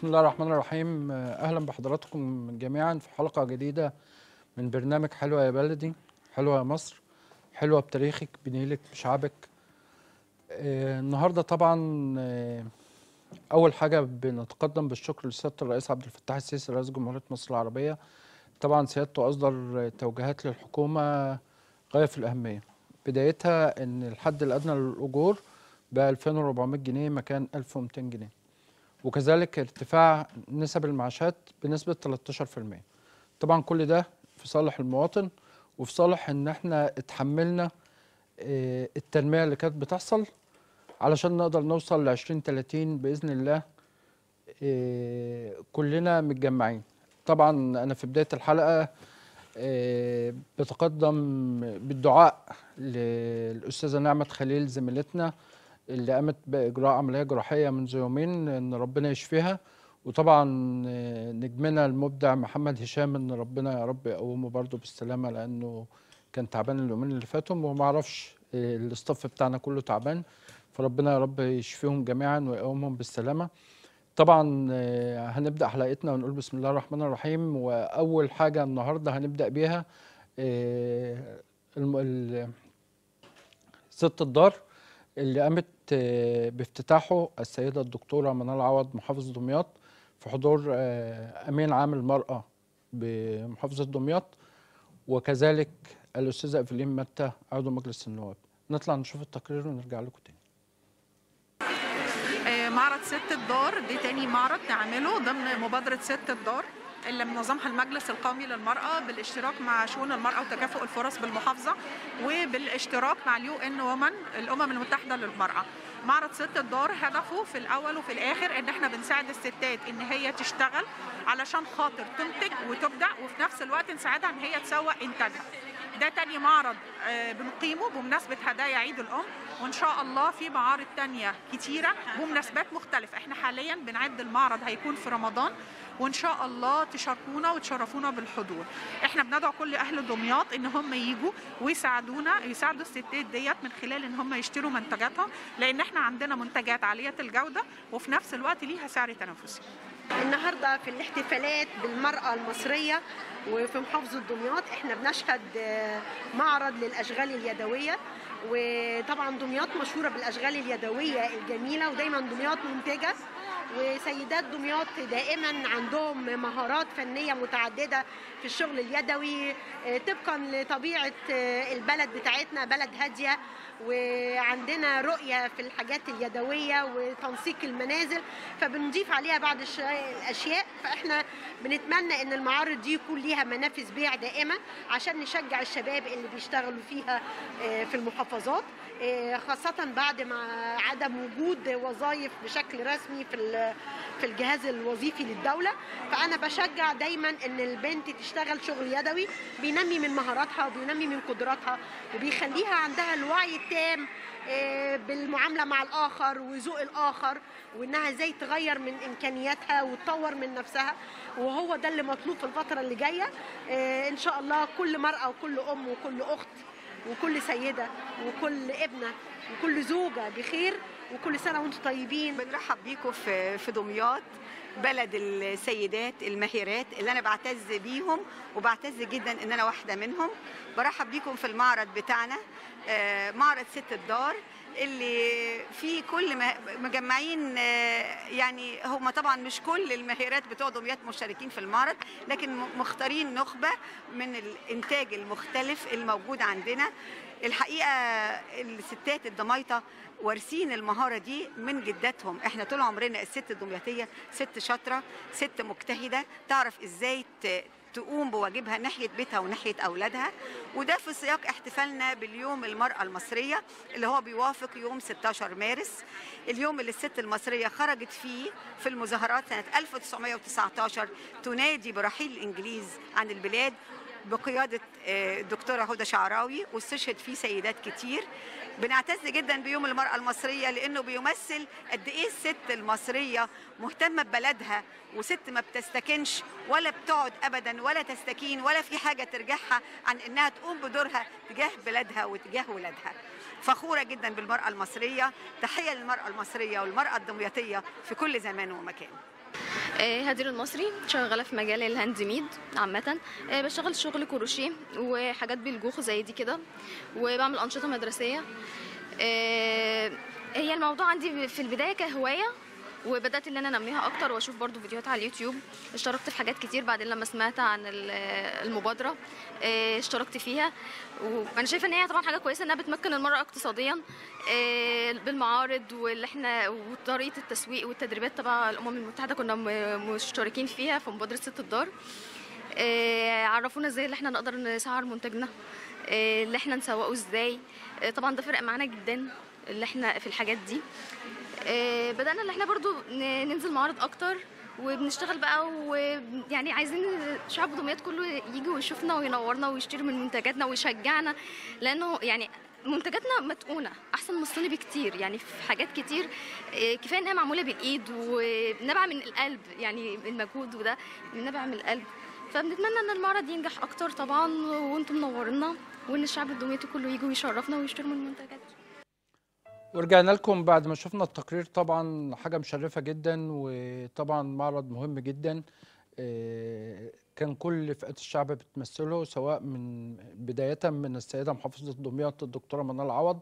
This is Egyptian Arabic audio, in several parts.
بسم الله الرحمن الرحيم اهلا بحضراتكم جميعا في حلقه جديده من برنامج حلوه يا بلدي حلوه يا مصر حلوه بتاريخك بنيلك بشعبك آه، النهارده طبعا آه، اول حاجه بنتقدم بالشكر لسياده الرئيس عبد الفتاح السيسي رئيس جمهوريه مصر العربيه طبعا سيادته اصدر توجيهات للحكومه غايه في الاهميه بدايتها ان الحد الادنى للاجور ب 2400 جنيه مكان 1200 جنيه وكذلك ارتفاع نسب المعاشات بنسبة 13% طبعا كل ده في صالح المواطن وفي صالح ان احنا اتحملنا اه، التنمية اللي كانت بتحصل علشان نقدر نوصل ل 2030 بإذن الله اه، كلنا متجمعين طبعا انا في بداية الحلقة اه، بتقدم بالدعاء للأستاذة نعمة خليل زميلتنا اللي قامت باجراء عمليه جراحيه منذ يومين ان ربنا يشفيها وطبعا آه، نجمنا المبدع محمد هشام ان ربنا يا رب يقومه برضه بالسلامه لانه كان تعبان اليومين اللي فاتوا وما اعرفش آه، الاستاف بتاعنا كله تعبان فربنا يا رب يشفيهم جميعا ويقومهم بالسلامه طبعا آه، هنبدا حلقتنا ونقول بسم الله الرحمن الرحيم واول حاجه النهارده هنبدا بيها آه، الم- ال- ست الدار اللي قامت آه، بافتتاحه السيدة الدكتورة منال عوض محافظ دمياط في حضور آه، أمين عام المرأة بمحافظة دمياط وكذلك الأستاذة إفلين متى عضو مجلس النواب نطلع نشوف التقرير ونرجع لكم تاني آه، معرض ست الدار دي تاني معرض نعمله ضمن مبادرة ست الدار اللي منظمها المجلس القومي للمرأة بالاشتراك مع شؤون المرأة وتكافؤ الفرص بالمحافظة وبالاشتراك مع اليو ان وومن الأمم المتحدة للمرأة معرض ست الدار هدفه في الأول وفي الآخر إن احنا بنساعد الستات إن هي تشتغل علشان خاطر تنتج وتبدع وفي نفس الوقت نساعدها إن هي تسوق إنتاجها ده تاني معرض آه، بنقيمه بمناسبة هدايا عيد الأم وإن شاء الله في معارض تانية كتيرة بمناسبات مختلفة احنا حاليا بنعد المعرض هيكون في رمضان وإن شاء الله تشاركونا وتشرفونا بالحضور احنا بندعو كل أهل دمياط إن هم يجوا ويساعدونا يساعدوا الستات ديت من خلال إن هم يشتروا منتجاتهم لأن احنا عندنا منتجات عالية الجودة وفي نفس الوقت ليها سعر تنافسي النهارده في الاحتفالات بالمرأة المصرية وفي محافظة دمياط احنا بنشهد آه، معرض للأشغال اليدوية وطبعا دمياط مشهورة بالأشغال اليدوية الجميلة ودايما دمياط منتجة وسيدات دمياط دائما عندهم مهارات فنية متعددة في الشغل اليدوي آه، طبقا لطبيعة آه، البلد بتاعتنا بلد هادية وعندنا رؤية في الحاجات اليدوية وتنسيق المنازل فبنضيف عليها بعض الش- الأشياء فإحنا بنتمنى إن المعارض دي يكون ليها منافذ بيع دائمة عشان نشجع الشباب اللي بيشتغلوا فيها آه، في المحافظات آه، خاصة بعد ما عدم وجود وظائف بشكل رسمي في ال- في الجهاز الوظيفي للدولة فأنا بشجع دايما إن البنت تشتغل شغل يدوي بينمي من مهاراتها وبينمي من قدراتها وبيخليها عندها الوعي التام آه، بالمعاملة مع الآخر وذوق الآخر وإنها إزاي تغير من إمكانياتها وتطور من نفسها وهو ده اللي مطلوب في الفترة اللي جاية آه، إن شاء الله كل مرأة وكل أم وكل أخت وكل سيدة وكل ابنة وكل زوجة بخير وكل سنة وانتم طيبين بنرحب بيكم في في دمياط بلد السيدات الماهرات اللي انا بعتز بيهم وبعتز جدا ان انا واحده منهم برحب بيكم في المعرض بتاعنا آه، معرض ست الدار اللي فيه كل ما- مجمعين آه، يعني هم طبعا مش كل الماهرات بتوع دمياط مشتركين في المعرض لكن م- مختارين نخبه من الانتاج المختلف الموجود عندنا الحقيقه الستات الضمايطه وارثين المهاره دي من جداتهم احنا طول عمرنا الست الدمياطيه ست شاطره ست مجتهده تعرف ازاي ت- تقوم بواجبها ناحيه بيتها وناحيه اولادها وده في سياق احتفالنا باليوم المراه المصريه اللي هو بيوافق يوم 16 مارس اليوم اللي الست المصريه خرجت فيه في المظاهرات سنه 1919 تنادي برحيل الانجليز عن البلاد بقيادة آه، الدكتورة هدى شعراوي واستشهد فيه سيدات كتير بنعتز جدا بيوم المرأة المصرية لأنه بيمثل قد إيه الست المصرية مهتمة ببلدها وست ما بتستكنش ولا بتقعد أبدا ولا تستكين ولا في حاجة ترجعها عن إنها تقوم بدورها تجاه بلادها وتجاه ولادها فخورة جدا بالمرأة المصرية تحية للمرأة المصرية والمرأة الدمياطية في كل زمان ومكان آه، هدير المصري شغالة في مجال الهاند ميد عامة آه، بشتغل شغل كروشيه وحاجات بالجوخ زي دي كده وبعمل أنشطة مدرسية آه، هي الموضوع عندي في البداية كهواية وبدأت إن أنا أنميها أكتر وأشوف برضو فيديوهات على اليوتيوب اشتركت في حاجات كتير بعدين لما سمعت عن ال- المبادرة آه، اشتركت فيها وأنا شايفة إن هي طبعا حاجة كويسة إنها بتمكن المرأة اقتصاديا آه، بالمعارض واللي احنا وطريقه التسويق والتدريبات تبع الامم المتحده كنا م- مشتركين فيها في مبادره ست الدار آه، عرفونا ازاي اللي احنا نقدر نسعر منتجنا آه، اللي احنا نسوقه ازاي آه، طبعا ده فرق معانا جدا اللي احنا في الحاجات دي آه، بدأنا اللي احنا برضو ن- ننزل معارض اكتر وبنشتغل بقى ويعني عايزين شعب دمياط كله يجي ويشوفنا وينورنا ويشتري من منتجاتنا ويشجعنا لانه يعني منتجاتنا متقونه احسن من الصيني بكتير يعني في حاجات كتير آه، كفايه انها معموله بالايد ونابعه من القلب يعني المجهود وده نابع من القلب فبنتمنى ان المعرض ينجح اكتر طبعا وانتم منورينا وان الشعب الدمياطي كله يجي ويشرفنا ويشتروا من المنتجات ورجعنا لكم بعد ما شفنا التقرير طبعا حاجة مشرفة جدا وطبعا معرض مهم جدا آه، كان كل فئات الشعب بتمثله سواء من بداية من السيدة محافظة دمياط الدكتورة منال عوض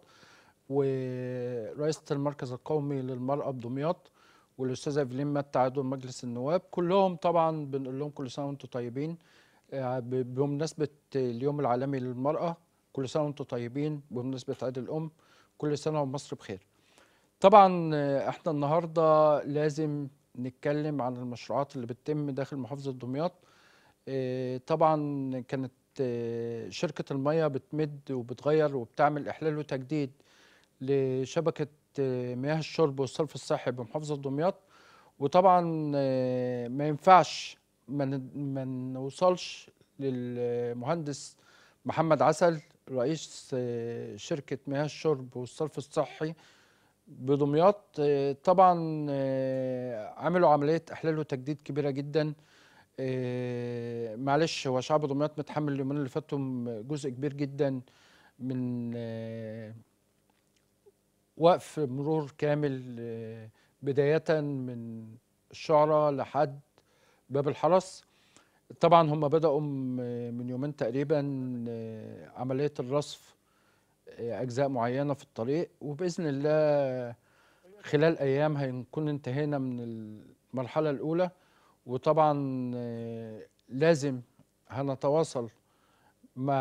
ورئيسة المركز القومي للمرأة بدمياط والأستاذة إيفلين متى عضو مجلس النواب كلهم طبعا بنقول لهم كل سنة وأنتم طيبين آه، ب- بمناسبة اليوم العالمي للمرأة كل سنة وأنتم طيبين بمناسبة عيد الأم كل سنة ومصر بخير طبعا آه، احنا النهاردة لازم نتكلم عن المشروعات اللي بتتم داخل محافظة دمياط آه، طبعا كانت آه، شركة المياه بتمد وبتغير وبتعمل إحلال وتجديد لشبكة آه، مياه الشرب والصرف الصحي بمحافظة دمياط وطبعا آه، ما ينفعش ما ن- ما نوصلش للمهندس محمد عسل رئيس آه، شركة مياه الشرب والصرف الصحي بدمياط آه، طبعا آه، عملوا عملية إحلال وتجديد كبيرة جدا آه، معلش هو شعب دمياط متحمل اليومين اللي فاتوا جزء كبير جدا من آه، وقف مرور كامل آه، بداية من الشعرة لحد باب الحرس طبعا هم بدأوا م- من يومين تقريبا آه، عملية الرصف آه، أجزاء معينة في الطريق وبإذن الله خلال أيام هنكون انتهينا من المرحلة الأولى وطبعا آه، لازم هنتواصل مع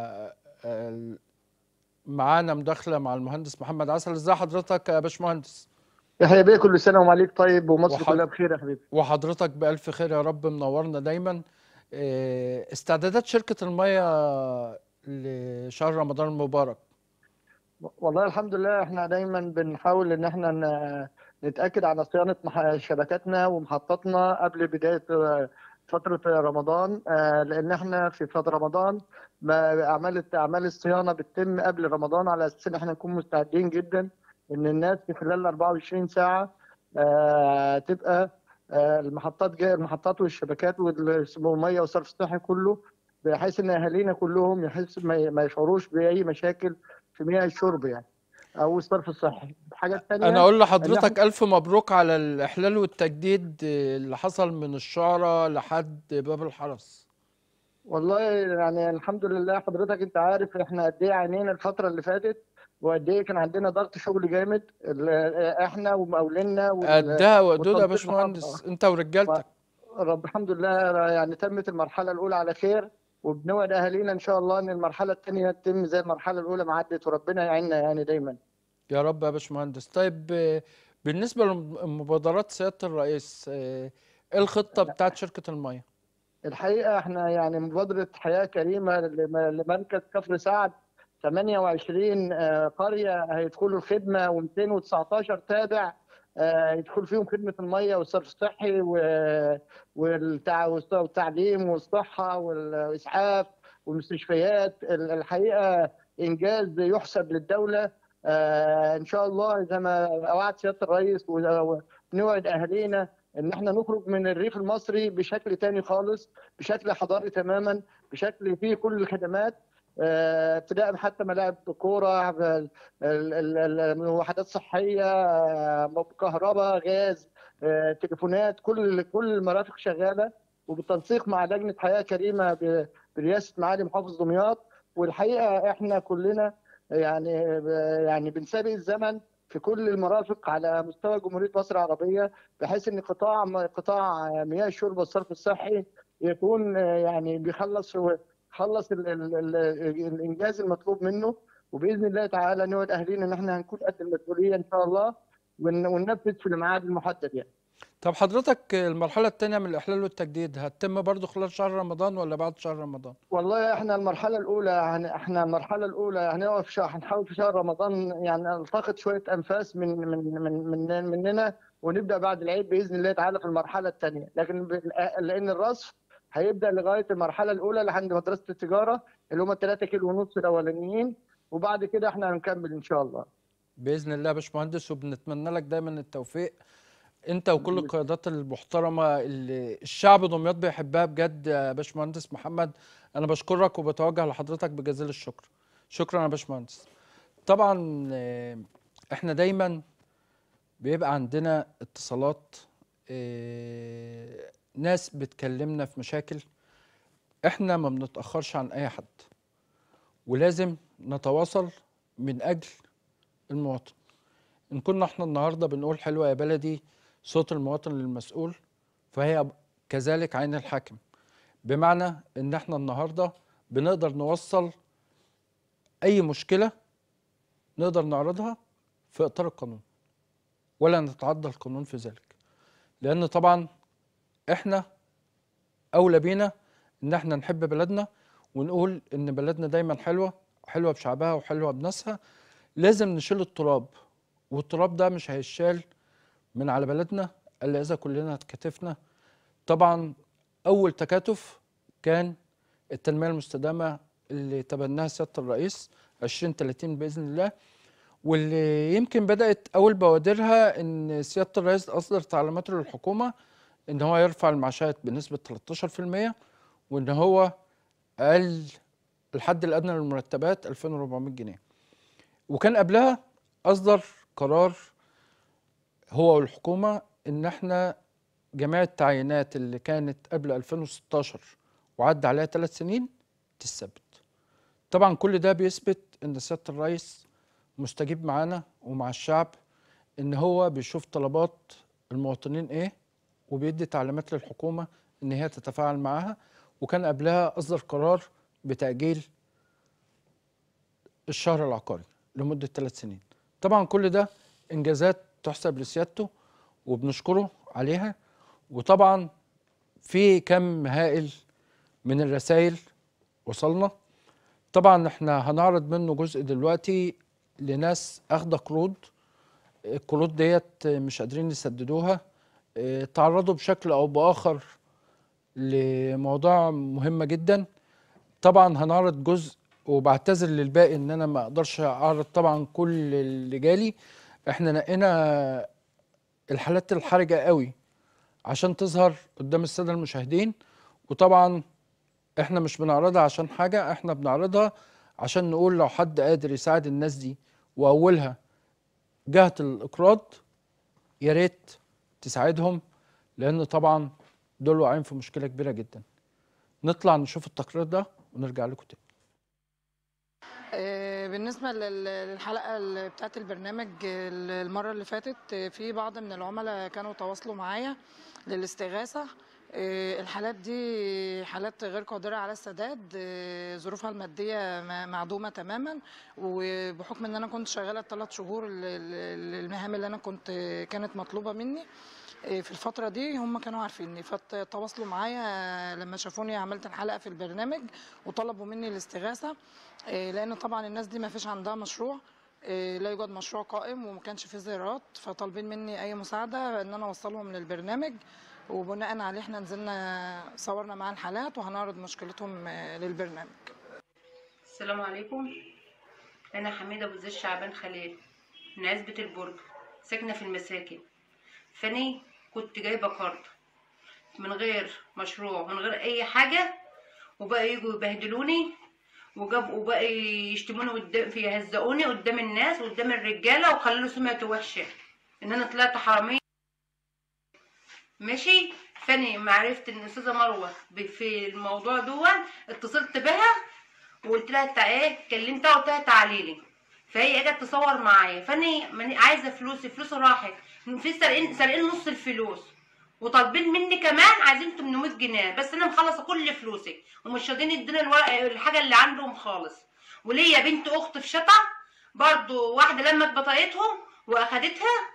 آه، معانا مداخلة مع المهندس محمد عسل ازي حضرتك يا باشمهندس يا حبيبي كل سنة ومعليك طيب ومصر وحض- كلها بخير يا حبيبي وحضرتك بألف خير يا رب منورنا دايما آه، استعدادات شركة المياه لشهر رمضان المبارك والله الحمد لله احنا دايما بنحاول ان احنا ن- نتأكد على صيانة مح- شبكاتنا ومحطاتنا قبل بداية آه، فترة رمضان آه، لأن احنا في فترة رمضان ما أعمال أعمال الصيانة بتتم قبل رمضان على أساس إن احنا نكون مستعدين جدا إن الناس في خلال 24 ساعة آه، تبقى آه، المحطات جاية المحطات والشبكات والمية والصرف الصحي كله بحيث إن أهالينا كلهم يحس ما ما يشعروش بأي مشاكل في مياه الشرب يعني أو الصرف الصحي الحاجة الثانية أنا أقول إن لحضرتك ألف مبروك على الإحلال والتجديد آه، اللي حصل من الشعرة لحد باب الحرس والله يعني الحمد لله حضرتك انت عارف احنا قد ايه عانينا الفتره اللي فاتت وقد ايه كان عندنا ضغط شغل جامد ال- احنا ومقاولينا وال- قدها وقدود يا والتنظيم باشمهندس محافظة. أنت ورجالتك رب الحمد لله يعني تمت المرحله الاولى على خير وبنوعد اهالينا ان شاء الله ان المرحله الثانيه تتم زي المرحله الاولى ما عدت وربنا يعيننا يعني دايما يا رب يا باشمهندس طيب آه، بالنسبة لمبادرات سيادة الرئيس آه، إيه الخطة بتاعت شركة المياه؟ الحقيقه احنا يعني مبادره حياه كريمه لم- لمركز كفر سعد 28 آه، قريه هيدخلوا الخدمه و219 تابع آه، يدخل فيهم خدمه الميه والصرف الصحي و- والتع- والتعليم والصحه والاسعاف والمستشفيات ال- الحقيقه انجاز يحسب للدوله آه، ان شاء الله زي ما وعد سياده الرئيس و- ونوعد اهالينا ان احنا نخرج من الريف المصري بشكل تاني خالص بشكل حضاري تماما بشكل فيه كل الخدمات آه، ابتداء حتى ملاعب كوره ال- ال- ال- ال- وحدات صحيه آه، كهرباء غاز آه، تليفونات كل كل المرافق شغاله وبالتنسيق مع لجنه حياه كريمه ب- برئاسه معالي محافظ دمياط والحقيقه احنا كلنا يعني يعني بنسابق الزمن في كل المرافق على مستوى جمهوريه مصر العربيه بحيث ان قطاع قطاع مياه الشرب والصرف الصحي يكون يعني بيخلص خلص ال ال ال الانجاز المطلوب منه وباذن الله تعالى نوعد اهالينا ان احنا هنكون قد المسؤوليه ان شاء الله ون- وننفذ في الميعاد المحدد يعني. طب حضرتك المرحله الثانيه من الاحلال والتجديد هتتم برضو خلال شهر رمضان ولا بعد شهر رمضان والله احنا المرحله الاولى هن... احنا المرحله الاولى هنقف في شهر هنحاول في شهر رمضان يعني نلتقط شويه انفاس من من من, من مننا ونبدا بعد العيد باذن الله تعالى في المرحله الثانيه لكن ب... لان الرصف هيبدا لغايه المرحله الاولى لحد مدرسه التجاره اللي هم 3 كيلو ونص الاولانيين وبعد كده احنا هنكمل ان شاء الله باذن الله يا باشمهندس وبنتمنى لك دايما التوفيق انت وكل القيادات المحترمه اللي الشعب دمياط بيحبها بجد يا باشمهندس محمد انا بشكرك وبتوجه لحضرتك بجزيل الشكر شكرا يا باشمهندس طبعا آه، احنا دايما بيبقى عندنا اتصالات آه، ناس بتكلمنا في مشاكل احنا ما بنتاخرش عن اي حد ولازم نتواصل من اجل المواطن ان كنا احنا النهارده بنقول حلوه يا بلدي صوت المواطن للمسؤول فهي كذلك عين الحاكم بمعنى ان احنا النهارده بنقدر نوصل اي مشكله نقدر نعرضها في اطار القانون ولا نتعدى القانون في ذلك لان طبعا احنا اولى بينا ان احنا نحب بلدنا ونقول ان بلدنا دايما حلوه حلوه بشعبها وحلوه بناسها لازم نشيل التراب والتراب ده مش هيشال من على بلدنا الا اذا كلنا اتكاتفنا طبعا اول تكاتف كان التنميه المستدامه اللي تبناها سياده الرئيس 2030 باذن الله واللي يمكن بدات اول بوادرها ان سياده الرئيس اصدر تعليمات للحكومه ان هو يرفع المعاشات بنسبه 13% وان هو قال الحد الادنى للمرتبات 2400 جنيه وكان قبلها اصدر قرار هو والحكومه ان احنا جميع التعيينات اللي كانت قبل 2016 وعدى عليها ثلاث سنين تثبت طبعا كل ده بيثبت ان سياده الرئيس مستجيب معانا ومع الشعب ان هو بيشوف طلبات المواطنين ايه وبيدي تعليمات للحكومه ان هي تتفاعل معاها وكان قبلها اصدر قرار بتاجيل الشهر العقاري لمده ثلاث سنين طبعا كل ده انجازات تحسب لسيادته وبنشكره عليها وطبعا في كم هائل من الرسائل وصلنا طبعا احنا هنعرض منه جزء دلوقتي لناس اخده قروض القروض ديت مش قادرين يسددوها اه، تعرضوا بشكل او باخر لموضوع مهمه جدا طبعا هنعرض جزء وبعتذر للباقي ان انا ما اقدرش اعرض طبعا كل اللي جالي احنا نقينا الحالات الحرجه قوي عشان تظهر قدام الساده المشاهدين وطبعا احنا مش بنعرضها عشان حاجه احنا بنعرضها عشان نقول لو حد قادر يساعد الناس دي واولها جهه الاقراض يا ريت تساعدهم لان طبعا دول واقعين في مشكله كبيره جدا نطلع نشوف التقرير ده ونرجع لكم تاني آه، بالنسبة لل- للحلقة ال- بتاعت البرنامج ال- المرة اللي فاتت آه، في بعض من العملاء كانوا تواصلوا معايا للاستغاثة آه، الحالات دي حالات غير قادرة على السداد آه، ظروفها المادية م- معدومة تماما وبحكم ان انا كنت شغالة الثلاث شهور ال- ال- المهام اللي انا كنت كانت مطلوبة مني آه، في الفترة دي هم كانوا عارفيني فتواصلوا معايا لما شافوني عملت الحلقة في البرنامج وطلبوا مني الاستغاثة آه، لان طبعا الناس دي ما فيش عندها مشروع آه، لا يوجد مشروع قائم وما كانش فيه زيارات فطالبين مني اي مساعده ان انا اوصلهم للبرنامج وبناء عليه احنا نزلنا صورنا معاه الحالات وهنعرض مشكلتهم آه، للبرنامج السلام عليكم انا حميده ابو زيد شعبان خليل من عزبه البرج ساكنه في المساكن فاني كنت جايبه كارت من غير مشروع من غير اي حاجه وبقى يجوا يبهدلوني وجاب وبقى يشتموني قدام يهزقوني قدام الناس قدام الرجاله وخلوا سمعتي وحشه ان انا طلعت حراميه ماشي فاني ما عرفت ان الاستاذه مروه ب- في الموضوع دون اتصلت بها وقلت لها تع- ايه كلمتها وقلت لها تعالي لي فهي اجت تصور معايا فاني ماني عايزه فلوسي فلوسي راحت في سارقين سارقين نص الفلوس وطالبين مني كمان عايزين 800 جنيه بس انا مخلصه كل فلوسي ومش راضيين يدينا الورق الحاجه اللي عندهم خالص وليا بنت اخت في شطا برضو واحده لمت بطاقتهم واخدتها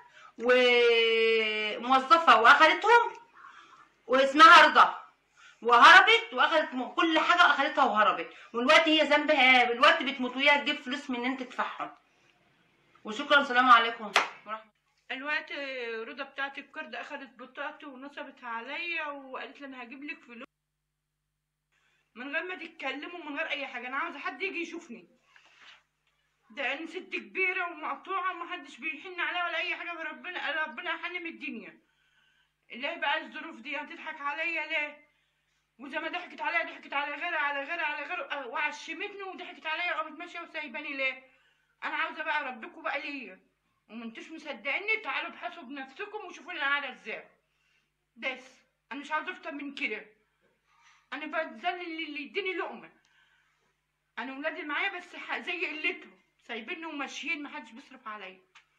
وموظفه واخدتهم واسمها رضا وهربت واخدت م- كل حاجه اخدتها وهربت والوقت هي ذنبها ايه الوقت بتموت وهي تجيب فلوس من انت تدفعهم وشكرا سلام عليكم ورحمه الوقت رضا بتاعت الكارد اخدت بطاقتي ونصبت عليا وقالت لي انا هجيب لك فلوس من غير ما تتكلموا من غير اي حاجه انا عاوزه حد يجي يشوفني ده انا ست كبيره ومقطوعه ومحدش بيحن عليا ولا اي حاجه فربنا ربنا يحنم الدنيا ليه بقى الظروف دي هتضحك عليا ليه وزي ما ضحكت عليا ضحكت على غيرها على غيرها على غيرها وعشمتني وضحكت عليا وقامت ماشيه وسايباني ليه انا عاوزه بقى ربكم بقى ليا وما انتوش مصدقيني تعالوا ابحثوا بنفسكم وشوفوا انا قاعده ازاي بس انا مش عاوزه اكتر من كده انا بذل اللي اللي يديني لقمه انا ولادي معايا بس ح- زي قلتهم سايبيني وماشيين محدش بيصرف عليا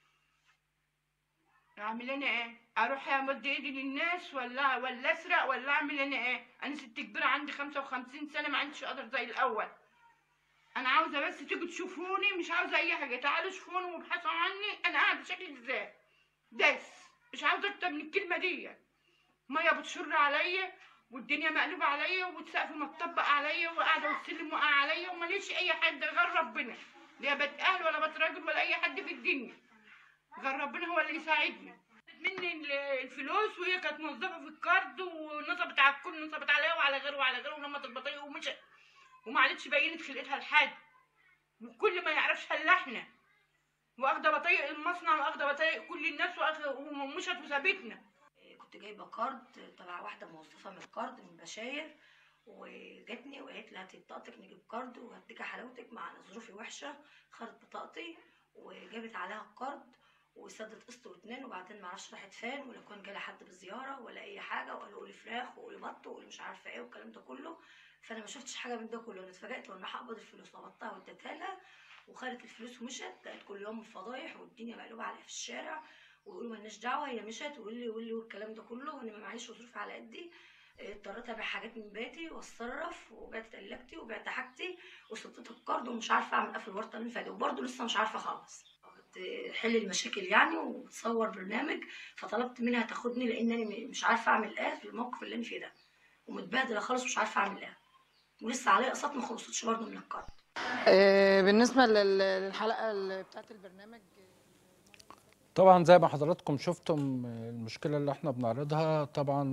اعمل انا ايه اروح امد ايدي للناس ولا ولا اسرق ولا اعمل انا ايه انا ست كبيره عندي خمسة وخمسين سنه ما عنديش قدر زي الاول انا عاوزه بس تيجوا تشوفوني مش عاوزه اي حاجه تعالوا شوفوني وابحثوا عني انا قاعده شكلي ازاي بس مش عاوزه اكتر من الكلمه دي ميه بتشر عليا والدنيا مقلوبه عليا والسقف متطبق عليا وقاعده والسلم واقع عليا وماليش اي حد غير ربنا لا بيت اهل ولا بيت راجل ولا اي حد في الدنيا غير ربنا هو اللي يساعدني مني ال- الفلوس وهي كانت موظفه في الكارد ونصبت على الكل نصبت عليا وعلى غيره وعلى غيره ولمت البطايق ومشت وما عادتش بينت خلقتها لحد وكل ما يعرفش الا احنا واخده بطايق المصنع واخده بطايق كل الناس واخده ومشت وسابتنا كنت جايبه كارد تبع واحده موظفه من الكارد من بشاير وجاتني وقالت لي هاتي بطاقتك نجيب كارد وهديك حلاوتك مع ان ظروفي وحشه خدت بطاقتي وجابت عليها الكارد وسدت قسط واتنين وبعدين معرفش راحت فين ولا كان جالي حد بالزياره ولا اي حاجه وقالوا قولي فراخ وقولي بط وقولي مش عارفه ايه والكلام ده كله فانا ما شفتش حاجه من ده كله انا اتفاجئت وانا رايحه اقبض الفلوس قبضتها واديتها لها وخدت الفلوس ومشت لقيت كل يوم فضايح والدنيا مقلوبه عليها في الشارع ويقولوا مالناش دعوه هي مشت واللي واللي والكلام ده كله وانا ما معيش ظروف على قدي اضطريت ابيع حاجات من بيتي واتصرف وبعت تلاجتي وبعت حاجتي وسددت الكارد ومش عارفه اعمل قفل ورطه من فادي وبرضه لسه مش عارفه اخلص تحل المشاكل يعني وتصور برنامج فطلبت منها تاخدني لان انا م- مش عارفه اعمل ايه في الموقف اللي انا فيه ده ومتبهدله خالص مش عارفه اعمل ايه ولسه عليا اقساط ما خلصتش برضه من الكارد آه، بالنسبه لل- للحلقه اللي بتاعت البرنامج طبعا زي ما حضراتكم شفتم المشكلة اللي احنا بنعرضها طبعا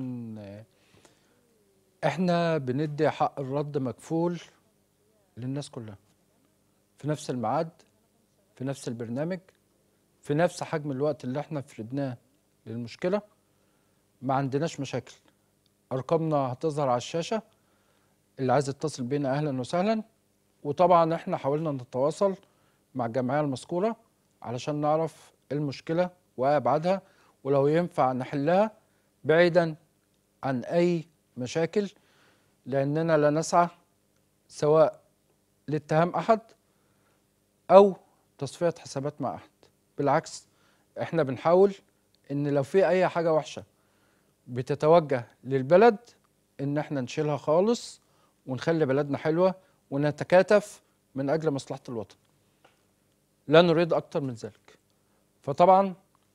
احنا بندي حق الرد مكفول للناس كلها في نفس الميعاد في نفس البرنامج في نفس حجم الوقت اللي احنا فردناه للمشكلة ما عندناش مشاكل ارقامنا هتظهر على الشاشة اللي عايز يتصل بينا اهلا وسهلا وطبعا احنا حاولنا نتواصل مع الجمعية المذكورة علشان نعرف المشكلة وأبعادها ولو ينفع نحلها بعيدا عن أي مشاكل لأننا لا نسعى سواء لاتهام أحد أو تصفية حسابات مع أحد بالعكس احنا بنحاول ان لو في اي حاجة وحشة بتتوجه للبلد ان احنا نشيلها خالص ونخلي بلدنا حلوة ونتكاتف من اجل مصلحة الوطن لا نريد اكتر من ذلك فطبعا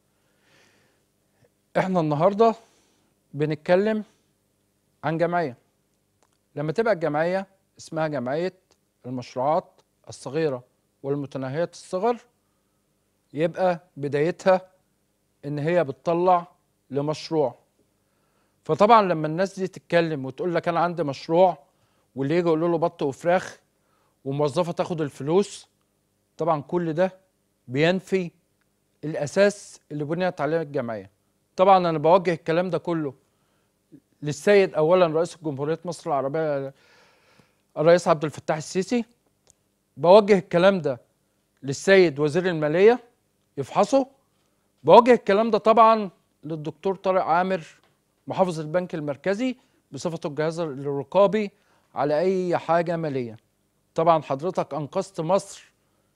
احنا النهارده بنتكلم عن جمعيه لما تبقى الجمعيه اسمها جمعيه المشروعات الصغيره والمتناهيه الصغر يبقى بدايتها ان هي بتطلع لمشروع فطبعا لما الناس دي تتكلم وتقول لك انا عندي مشروع واللي يجي يقول له بط وفراخ وموظفه تاخد الفلوس طبعا كل ده بينفي الاساس اللي بنيت عليه الجمعيه طبعا انا بوجه الكلام ده كله للسيد اولا رئيس جمهوريه مصر العربيه الرئيس عبد الفتاح السيسي بوجه الكلام ده للسيد وزير الماليه يفحصه بوجه الكلام ده طبعا للدكتور طارق عامر محافظ البنك المركزي بصفته الجهاز الرقابي على اي حاجه ماليه طبعا حضرتك انقذت مصر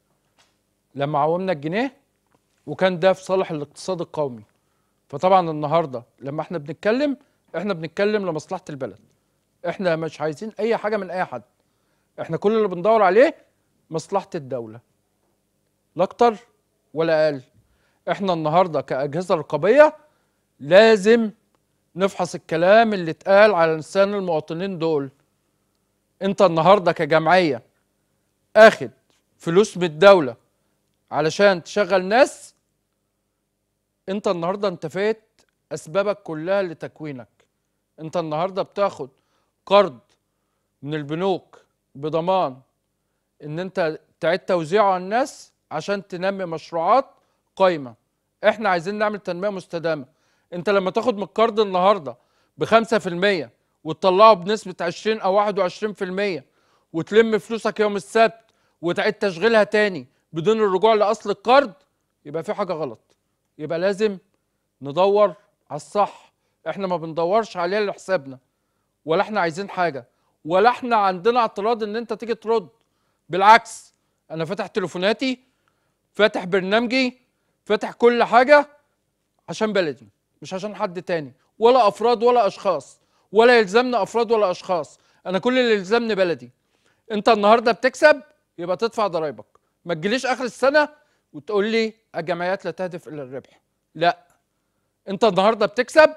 لما عومنا الجنيه وكان ده في صالح الاقتصاد القومي فطبعا النهارده لما احنا بنتكلم احنا بنتكلم لمصلحه البلد احنا مش عايزين اي حاجه من اي حد احنا كل اللي بندور عليه مصلحه الدوله لا اكتر ولا اقل احنا النهارده كاجهزه رقابيه لازم نفحص الكلام اللي اتقال على لسان المواطنين دول انت النهارده كجمعيه اخد فلوس من الدوله علشان تشغل ناس انت النهارده انتفيت اسبابك كلها لتكوينك انت النهارده بتاخد قرض من البنوك بضمان ان انت تعيد توزيعه على الناس عشان تنمي مشروعات قايمه احنا عايزين نعمل تنميه مستدامه انت لما تاخد من القرض النهارده ب 5% وتطلعه بنسبه 20 او 21% وتلم فلوسك يوم السبت وتعيد تشغيلها تاني بدون الرجوع لاصل القرض يبقى في حاجه غلط يبقى لازم ندور على الصح احنا ما بندورش عليه لحسابنا ولا احنا عايزين حاجه ولا احنا عندنا اعتراض ان انت تيجي ترد بالعكس انا فاتح تليفوناتي فاتح برنامجي فاتح كل حاجه عشان بلدي مش عشان حد تاني ولا افراد ولا اشخاص ولا يلزمنا افراد ولا اشخاص انا كل اللي يلزمني بلدي انت النهارده بتكسب يبقى تدفع ضرايبك ما تجيليش اخر السنه وتقول لي الجمعيات لا تهدف الى الربح لا انت النهارده بتكسب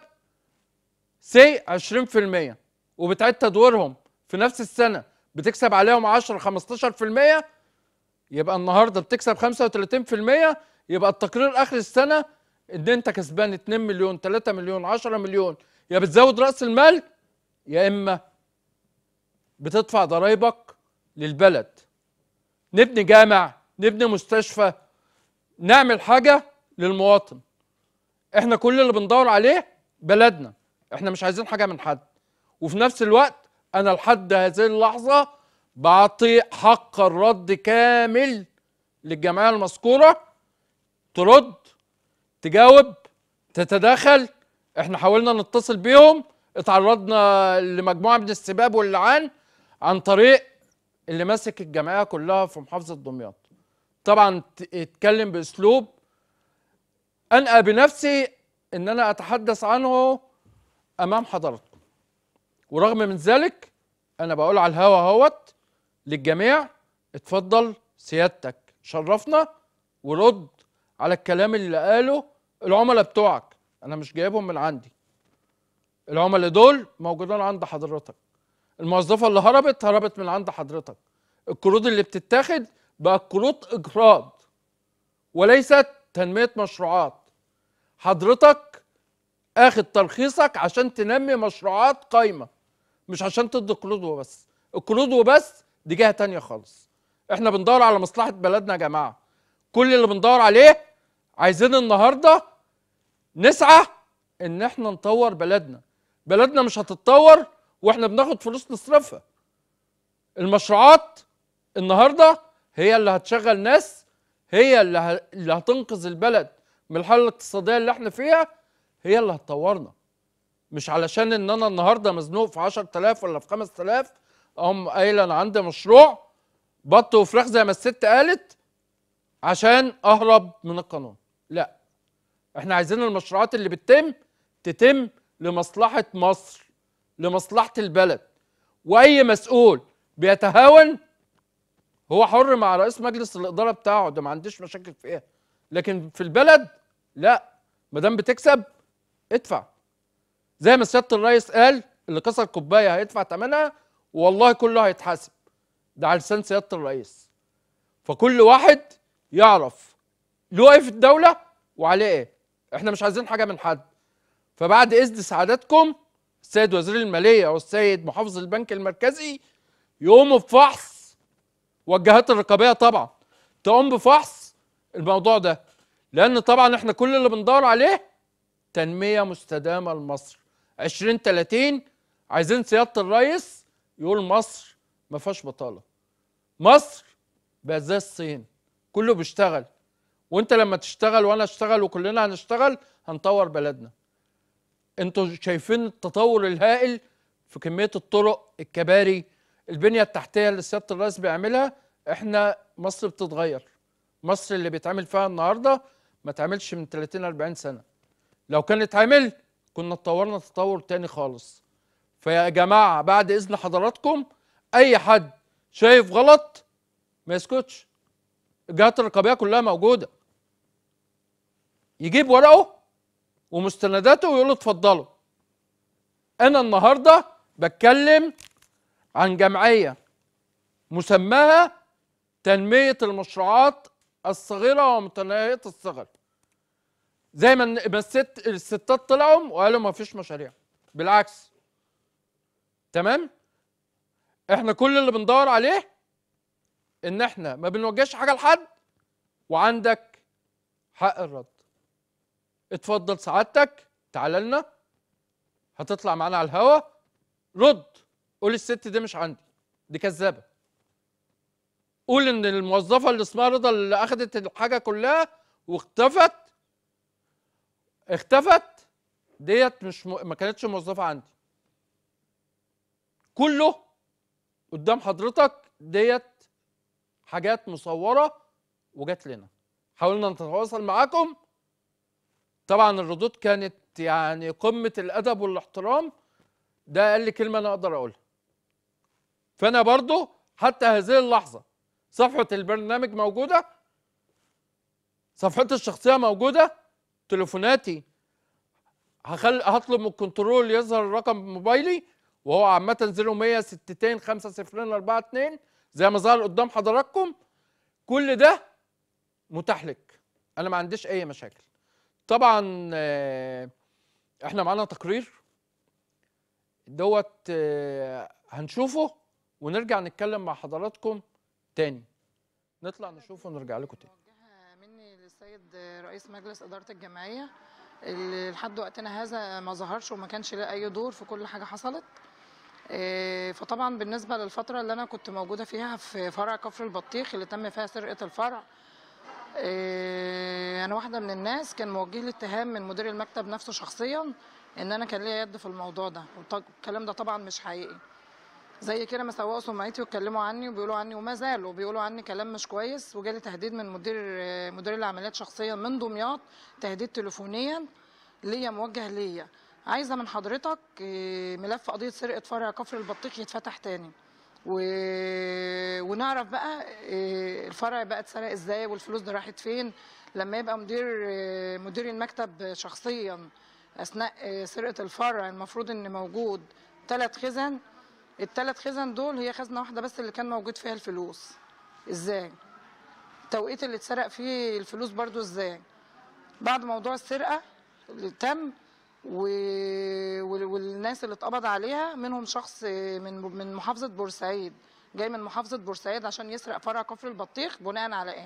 سي 20% وبتعيد تدويرهم في نفس السنه بتكسب عليهم 10 15% يبقى النهارده بتكسب 35% يبقى التقرير اخر السنه ان انت كسبان 2 مليون 3 مليون 10 مليون يا بتزود راس المال يا اما بتدفع ضرايبك للبلد نبني جامع نبني مستشفى نعمل حاجه للمواطن احنا كل اللي بندور عليه بلدنا احنا مش عايزين حاجه من حد وفي نفس الوقت انا لحد هذه اللحظه بعطي حق الرد كامل للجمعيه المذكوره ترد تجاوب تتداخل احنا حاولنا نتصل بيهم اتعرضنا لمجموعه من السباب واللعان عن طريق اللي ماسك الجمعيه كلها في محافظه دمياط طبعا ت- اتكلم باسلوب انقى بنفسي ان انا اتحدث عنه امام حضراتكم ورغم من ذلك انا بقول على الهوا اهوت للجميع اتفضل سيادتك شرفنا ورد على الكلام اللي قاله العملاء بتوعك انا مش جايبهم من عندي العملاء دول موجودين عند حضرتك الموظفه اللي هربت هربت من عند حضرتك القروض اللي بتتاخد بقت قروض اقراض وليست تنميه مشروعات حضرتك اخد ترخيصك عشان تنمي مشروعات قايمه مش عشان تدي قروض وبس القروض وبس دي جهه تانية خالص احنا بندور على مصلحه بلدنا يا جماعه كل اللي بندور عليه عايزين النهارده نسعى ان احنا نطور بلدنا بلدنا مش هتتطور واحنا بناخد فلوس نصرفها المشروعات النهارده هي اللي هتشغل ناس هي اللي, ه... اللي هتنقذ البلد من الحاله الاقتصاديه اللي احنا فيها هي اللي هتطورنا مش علشان ان انا النهارده مزنوق في 10000 ولا في 5000 اقوم قايل انا عندي مشروع بط وفراخ زي ما الست قالت عشان اهرب من القانون لا احنا عايزين المشروعات اللي بتتم تتم لمصلحه مصر لمصلحه البلد واي مسؤول بيتهاون هو حر مع رئيس مجلس الاداره بتاعه ده ما عنديش مشاكل فيها لكن في البلد لا ما دام بتكسب ادفع زي ما سياده الرئيس قال اللي كسر كوبايه هيدفع ثمنها والله كله هيتحاسب ده على لسان سياده الرئيس فكل واحد يعرف له ايه في الدوله وعليه ايه احنا مش عايزين حاجه من حد فبعد اذن سعادتكم السيد وزير الماليه والسيد محافظ البنك المركزي يقوموا بفحص والجهات الرقابيه طبعا تقوم بفحص الموضوع ده لان طبعا احنا كل اللي بندور عليه تنميه مستدامه لمصر 2030 عايزين سياده الرئيس يقول مصر ما فيهاش بطاله مصر بقت زي الصين كله بيشتغل وانت لما تشتغل وانا اشتغل وكلنا هنشتغل هنطور بلدنا انتوا شايفين التطور الهائل في كميه الطرق الكباري البنيه التحتيه اللي سياده الرئيس بيعملها احنا مصر بتتغير مصر اللي بيتعمل فيها النهارده ما تعملش من 30 40 سنه لو كان اتعمل كنا اتطورنا تطور تاني خالص فيا جماعه بعد اذن حضراتكم اي حد شايف غلط ما يسكتش الجهات الرقابيه كلها موجوده يجيب ورقه ومستنداته ويقول له اتفضلوا انا النهارده بتكلم عن جمعيه مسماها تنميه المشروعات الصغيره ومتناهيه الصغر زي ما ما الست الستات طلعوا وقالوا ما فيش مشاريع بالعكس تمام احنا كل اللي بندور عليه ان احنا ما بنوجهش حاجه لحد وعندك حق الرد اتفضل سعادتك تعال لنا هتطلع معانا على الهوا رد قول الست دي مش عندي دي كذابه قول ان الموظفه اللي اسمها رضا اللي اخذت الحاجه كلها واختفت اختفت ديت مش م... ما كانتش موظفه عندي كله قدام حضرتك ديت حاجات مصوره وجات لنا حاولنا نتواصل معاكم طبعا الردود كانت يعني قمه الادب والاحترام ده اقل كلمه انا اقدر اقولها فانا برضو حتى هذه اللحظه صفحه البرنامج موجوده صفحتي الشخصيه موجوده تليفوناتي هخل... هطلب من الكنترول يظهر رقم موبايلي وهو عامة 0100 62 50 42 زي ما ظهر قدام حضراتكم كل ده متاح لك انا ما عنديش اي مشاكل طبعا آه، احنا معانا تقرير دوت آه، هنشوفه ونرجع نتكلم مع حضراتكم تاني نطلع نشوفه ونرجع لكم تاني مني للسيد رئيس مجلس إدارة الجمعية اللي لحد وقتنا هذا ما ظهرش وما كانش له أي دور في كل حاجة حصلت إيه، فطبعا بالنسبة للفترة اللي أنا كنت موجودة فيها في فرع كفر البطيخ اللي تم فيها سرقة الفرع إيه، أنا واحدة من الناس كان موجه لي اتهام من مدير المكتب نفسه شخصيا إن أنا كان ليا يد في الموضوع ده والط- الكلام ده طبعا مش حقيقي زي كده ما سوقوا سمعتي واتكلموا عني وبيقولوا عني وما زالوا بيقولوا عني كلام مش كويس وجالي تهديد من مدير مدير العمليات شخصيا من دمياط تهديد تليفونيا ليا موجه ليا عايزه من حضرتك إيه، ملف قضيه سرقه فرع كفر البطيخ يتفتح تاني و... ونعرف بقى إيه، الفرع بقى اتسرق ازاي والفلوس دي راحت فين لما يبقى مدير إيه، مدير المكتب شخصيا اثناء إيه، سرقه الفرع المفروض ان موجود ثلاث خزن الثلاث خزن دول هي خزنه واحده بس اللي كان موجود فيها الفلوس ازاي التوقيت اللي اتسرق فيه الفلوس برضو ازاي بعد موضوع السرقه اللي تم و... وال- والناس اللي اتقبض عليها منهم شخص من من محافظه بورسعيد جاي من محافظه بورسعيد عشان يسرق فرع كفر البطيخ بناء على ايه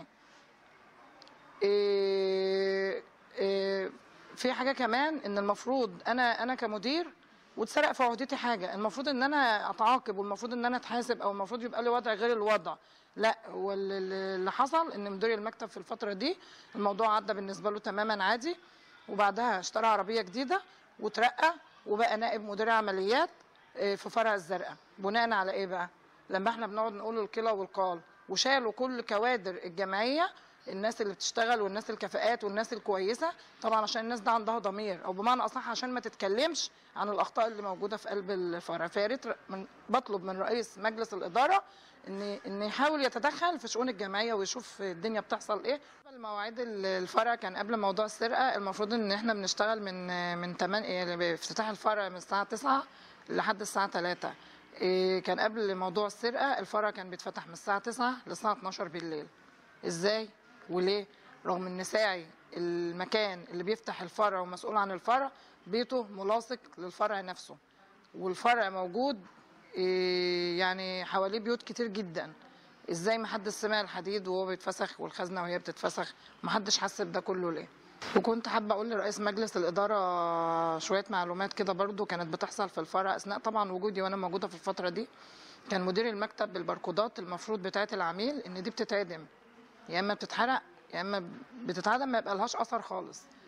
إيه إيه في حاجه كمان ان المفروض انا انا كمدير واتسرق في عهدتي حاجه المفروض ان انا اتعاقب والمفروض ان انا اتحاسب او المفروض يبقى لي وضع غير الوضع لا هو اللي- اللي حصل ان مدير المكتب في الفتره دي الموضوع عدى بالنسبه له تماما عادي وبعدها اشترى عربيه جديده وترقى وبقى نائب مدير عمليات آه، في فرع الزرقاء بناء على ايه بقى لما احنا بنقعد نقول الكلى والقال وشالوا كل كوادر الجمعيه الناس اللي بتشتغل والناس الكفاءات والناس الكويسه طبعا عشان الناس ده عندها ضمير او بمعنى اصح عشان ما تتكلمش عن الاخطاء اللي موجوده في قلب الفرع فيا ريت من بطلب من رئيس مجلس الاداره ان ان يحاول يتدخل في شؤون الجمعيه ويشوف الدنيا بتحصل ايه المواعيد ال- الفرع كان قبل موضوع السرقه المفروض ان احنا بنشتغل من من 8 يعني افتتاح الفرع من الساعه 9 لحد الساعه 3 إيه كان قبل موضوع السرقه الفرع كان بيتفتح من الساعه 9 للساعه 12 بالليل ازاي وليه رغم ان ساعي المكان اللي بيفتح الفرع ومسؤول عن الفرع بيته ملاصق للفرع نفسه والفرع موجود إيه، يعني حواليه بيوت كتير جدا ازاي محدش سمع الحديد وهو بيتفسخ والخزنه وهي بتتفسخ محدش حس بده كله ليه وكنت حابه اقول لرئيس مجلس الاداره شويه معلومات كده برضو كانت بتحصل في الفرع اثناء طبعا وجودي وانا موجوده في الفتره دي كان مدير المكتب بالبركودات المفروض بتاعه العميل ان دي بتتعدم يا اما بتتحرق يا اما بتتعدم ما يبقى لهاش اثر خالص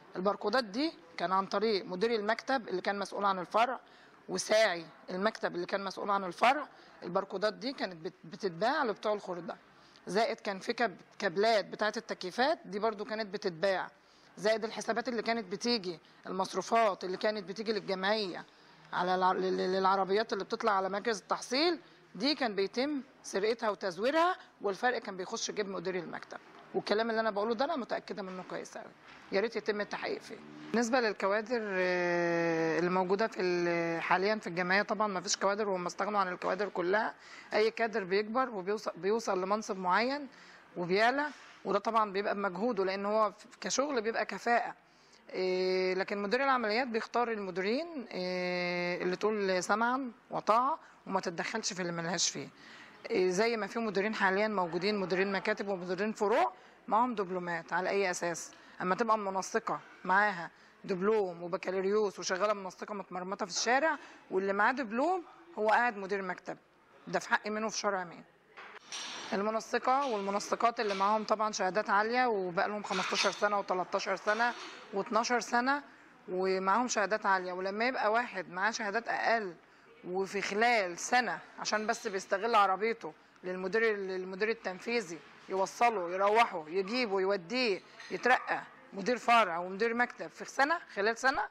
الباركودات دي كان عن طريق مدير المكتب اللي كان مسؤول عن الفرع وساعي المكتب اللي كان مسؤول عن الفرع الباركودات دي كانت بت- بتتباع لبتوع الخردة زائد كان في كاب- كابلات بتاعه التكييفات دي برضو كانت بتتباع زائد الحسابات اللي كانت بتيجي المصروفات اللي كانت بتيجي للجمعيه على الع- لل- للعربيات اللي بتطلع على مركز التحصيل دي كان بيتم سرقتها وتزويرها والفرق كان بيخش جيب مدير المكتب والكلام اللي انا بقوله ده انا متاكده منه كويس قوي يا ريت يتم التحقيق فيه بالنسبه للكوادر آه، اللي موجوده في ال- حاليا في الجمعيه طبعا ما فيش كوادر وهم استغنوا عن الكوادر كلها اي كادر بيكبر وبيوصل بيوصل لمنصب معين وبيعلى وده طبعا بيبقى بمجهوده لان هو كشغل بيبقى كفاءه إيه، لكن مدير العمليات بيختار المديرين إيه، اللي تقول سمعا وطاعة وما تتدخلش في اللي ملهاش فيه إيه، زي ما في مديرين حاليا موجودين مديرين مكاتب ومديرين فروع معاهم دبلومات على اي اساس اما تبقى منسقة معاها دبلوم وبكالوريوس وشغاله منسقه متمرمطه في الشارع واللي معاه دبلوم هو قاعد مدير مكتب ده في حق منه في شرع مين المنسقة والمنسقات اللي معاهم طبعا شهادات عالية وبقى لهم 15 سنة و13 سنة و12 سنة ومعاهم شهادات عالية ولما يبقى واحد معاه شهادات أقل وفي خلال سنة عشان بس بيستغل عربيته للمدير المدير التنفيذي يوصله يروحه يجيبه يوديه يترقى مدير فرع ومدير مكتب في سنة خلال سنة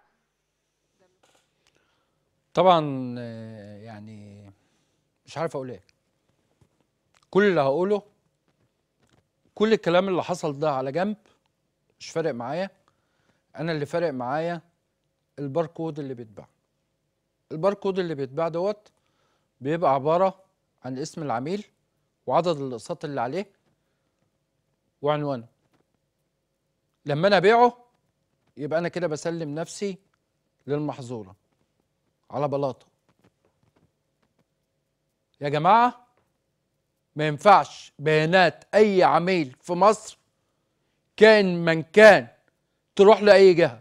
طبعا آه، يعني مش عارف اقول ايه كل اللي هقوله كل الكلام اللي حصل ده على جنب مش فارق معايا انا اللي فارق معايا الباركود اللي بيتباع الباركود اللي بيتباع دوت بيبقى عبارة عن اسم العميل وعدد الاقساط اللي عليه وعنوانه لما انا ابيعه يبقى انا كده بسلم نفسي للمحظوره على بلاطه يا جماعه ما ينفعش بيانات اي عميل في مصر كان من كان تروح لاي جهه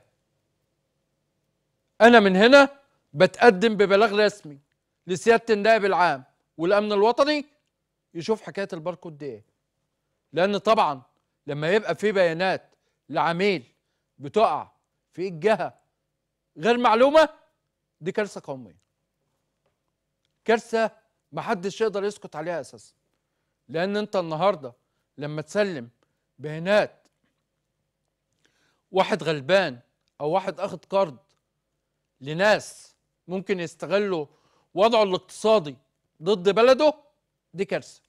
انا من هنا بتقدم ببلاغ رسمي لسياده النائب العام والامن الوطني يشوف حكايه الباركود دي ايه لان طبعا لما يبقى في بيانات لعميل بتقع في الجهه غير معلومه دي كارثه قوميه كارثه محدش يقدر يسكت عليها اساسا لان انت النهارده لما تسلم بيانات واحد غلبان او واحد اخد قرض لناس ممكن يستغلوا وضعه الاقتصادي ضد بلده دي كارثه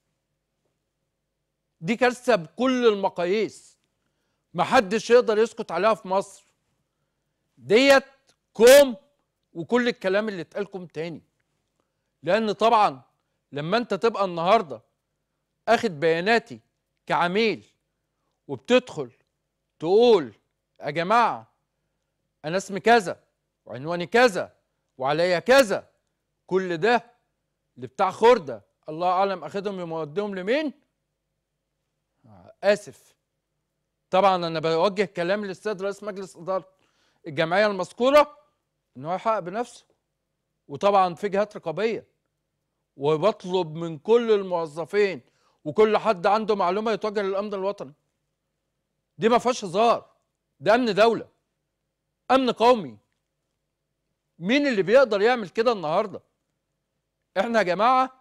دي كارثه بكل المقاييس محدش يقدر يسكت عليها في مصر ديت كوم وكل الكلام اللي اتقالكم تاني لان طبعا لما انت تبقى النهارده اخد بياناتي كعميل وبتدخل تقول يا جماعه انا اسمي كذا وعنواني كذا وعليا كذا كل ده اللي بتاع خرده الله اعلم اخدهم يوديهم لمين آه، اسف طبعا انا بوجه كلام للسيد رئيس مجلس اداره الجمعيه المذكوره ان هو يحقق بنفسه وطبعا في جهات رقابيه وبطلب من كل الموظفين وكل حد عنده معلومه يتوجه للامن الوطني دي ما فيهاش هزار ده امن دوله امن قومي مين اللي بيقدر يعمل كده النهارده احنا يا جماعه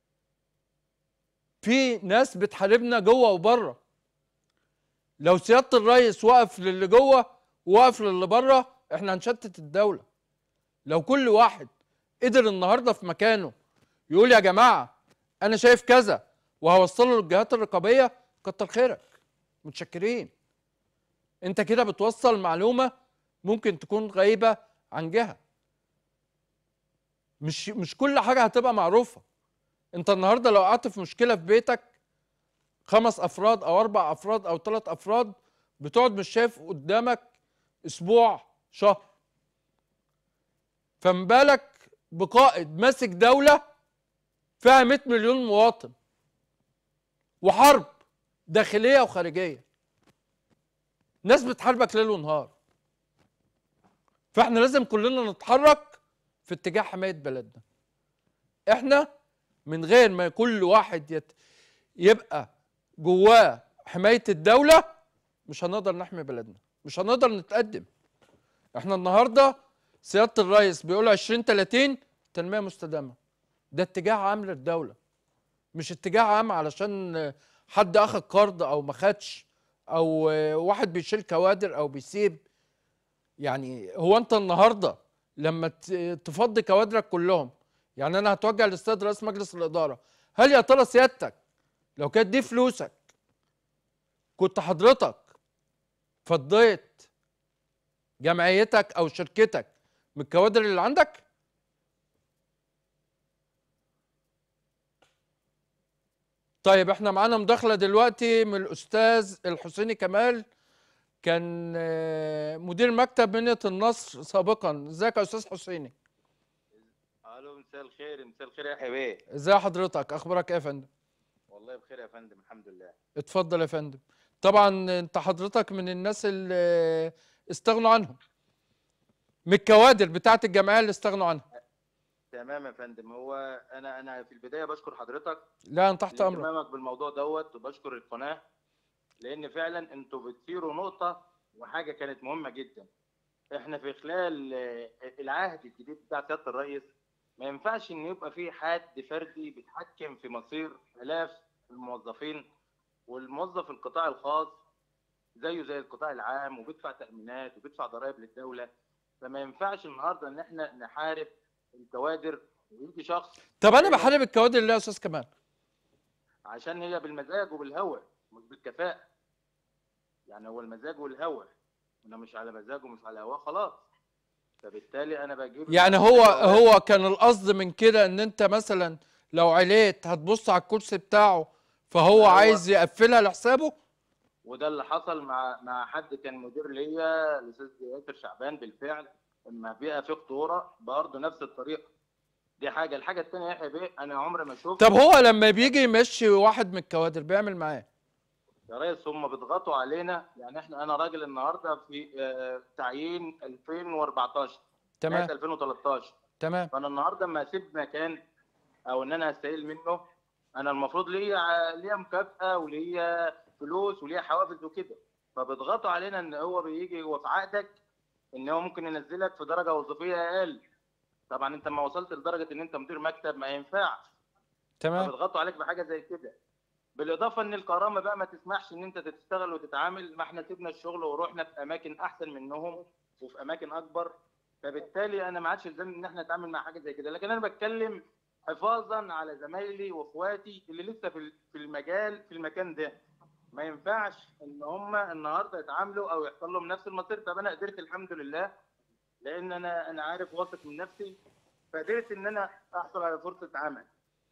في ناس بتحاربنا جوه وبره لو سياده الرئيس وقف للي جوه ووقف للي بره احنا هنشتت الدوله لو كل واحد قدر النهارده في مكانه يقول يا جماعه انا شايف كذا وهوصله للجهات الرقابيه كتر خيرك متشكرين انت كده بتوصل معلومه ممكن تكون غايبه عن جهه مش مش كل حاجه هتبقى معروفه انت النهارده لو قعدت في مشكله في بيتك خمس افراد او اربع افراد او ثلاث افراد بتقعد مش شايف قدامك اسبوع شهر فما بالك بقائد ماسك دوله فيها 100 مليون مواطن وحرب داخليه وخارجيه ناس بتحاربك ليل ونهار فاحنا لازم كلنا نتحرك في اتجاه حمايه بلدنا احنا من غير ما كل واحد يت... يبقى جواه حمايه الدوله مش هنقدر نحمي بلدنا مش هنقدر نتقدم احنا النهارده سياده الرئيس بيقول 20 30 تنميه مستدامه ده اتجاه عام للدوله مش اتجاه عام علشان حد اخد قرض او ما خدش او واحد بيشيل كوادر او بيسيب يعني هو انت النهارده لما ت- تفضي كوادرك كلهم يعني انا هتوجه لاستاذ رئيس مجلس الاداره هل يا ترى سيادتك لو كانت دي فلوسك كنت حضرتك فضيت جمعيتك او شركتك من الكوادر اللي عندك طيب احنا معانا مداخله دلوقتي من الاستاذ الحسيني كمال كان آه، مدير مكتب منية النصر سابقا ازيك يا استاذ حسيني الو مساء الخير مساء الخير يا حبيبي ازي حضرتك اخبارك ايه يا فندم والله بخير يا فندم الحمد لله اتفضل يا فندم طبعا انت حضرتك من الناس اللي استغنوا عنهم من الكوادر بتاعت الجمعيه اللي استغنوا عنها تمام يا فندم هو انا انا في البدايه بشكر حضرتك لا انت تحت امرك لاهتمامك بالموضوع دوت وبشكر القناه لان فعلا انتوا بتثيروا نقطه وحاجه كانت مهمه جدا احنا في خلال آه، العهد الجديد بتاع سياده الرئيس ما ينفعش ان يبقى في حد فردي بيتحكم في مصير الاف الموظفين والموظف القطاع الخاص زيه زي القطاع العام وبيدفع تامينات وبيدفع ضرائب للدوله فما ينفعش النهارده ان احنا نحارب الكوادر ويجي شخص طب انا بحارب الكوادر ليه يا استاذ كمال عشان هي بالمزاج وبالهوى مش بالكفاءة يعني هو المزاج والهوى انا مش على مزاجه ومش على هواه خلاص فبالتالي انا بجيب يعني هو هو كان القصد من كده ان انت مثلا لو عليت هتبص على الكرسي بتاعه فهو هو- عايز يقفلها لحسابه وده اللي حصل مع مع حد كان مدير ليا الاستاذ ياسر شعبان بالفعل اما بيئه في خطوره برضه نفس الطريقه دي حاجه الحاجه الثانيه يا حبيبي انا عمري ما شفت طب هو لما بيجي يمشي واحد من الكوادر بيعمل معاه يا ريس هم بيضغطوا علينا يعني احنا انا راجل النهارده في آه، تعيين 2014 تمام. نهاية 2013 تمام فانا النهارده اما اسيب مكان او ان انا هستقيل منه انا المفروض ليا ع- ليا مكافاه وليا فلوس وليا حوافز وكده فبيضغطوا علينا ان هو بيجي هو في عقدك ان هو ممكن ينزلك في درجه وظيفيه اقل طبعا انت ما وصلت لدرجه ان انت مدير مكتب ما ينفعش تمام فبيضغطوا عليك بحاجه زي كده بالاضافه ان الكرامه بقى ما تسمحش ان انت تشتغل وتتعامل ما احنا سيبنا الشغل ورحنا في اماكن احسن منهم وفي اماكن اكبر فبالتالي انا ما عادش الزام ان احنا نتعامل مع حاجه زي كده لكن انا بتكلم حفاظا على زمايلي واخواتي اللي لسه في في المجال في المكان ده ما ينفعش ان هم النهارده يتعاملوا او يحصل لهم نفس المصير طب انا قدرت الحمد لله لان انا انا عارف واثق من نفسي فقدرت ان انا احصل على فرصه عمل